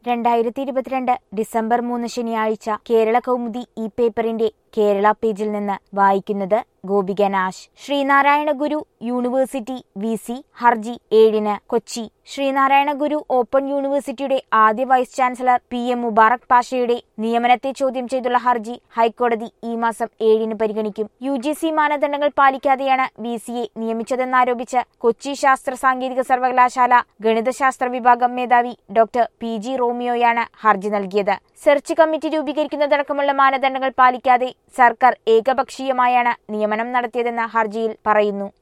രണ്ടായിരത്തി ഇരുപത്തിരണ്ട് ഡിസംബർ മൂന്ന് ശനിയാഴ്ച കേരള കൗമുദി ഇ പേപ്പറിന്റെ കേരള പേജിൽ നിന്ന് വായിക്കുന്നത് Gopika Nash Sreenarayana Guru university V C ഹർജി ഏഴിന് കൊച്ചി ശ്രീനാരായണ ഗുരു ഓപ്പൺ യൂണിവേഴ്സിറ്റിയുടെ ആദ്യ vice chancellor P M Mubarak പാഷയുടെ നിയമനത്തെ ചോദ്യം ചെയ്തുള്ള ഹർജി ഹൈക്കോടതി ഈ മാസം ഏഴിന് പരിഗണിക്കും യു ജി സി മാനദണ്ഡങ്ങൾ പാലിക്കാതെയാണ് വി സിയെ നിയമിച്ചതെന്നാരോപിച്ച് കൊച്ചി ശാസ്ത്ര സാങ്കേതിക സർവകലാശാല ഗണിതശാസ്ത്ര വിഭാഗം മേധാവി ഡോക്ടർ പി ജി റോമിയോയാണ് ഹർജി നൽകിയത് സെർച്ച് കമ്മിറ്റി രൂപീകരിക്കുന്നതടക്കമുള്ള മാനദണ്ഡങ്ങൾ പാലിക്കാതെ സർക്കാർ ഏകപക്ഷീയമായാണ് നിയമനം നടത്തിയതെന്ന് ഹർജിയിൽ പറയുന്നു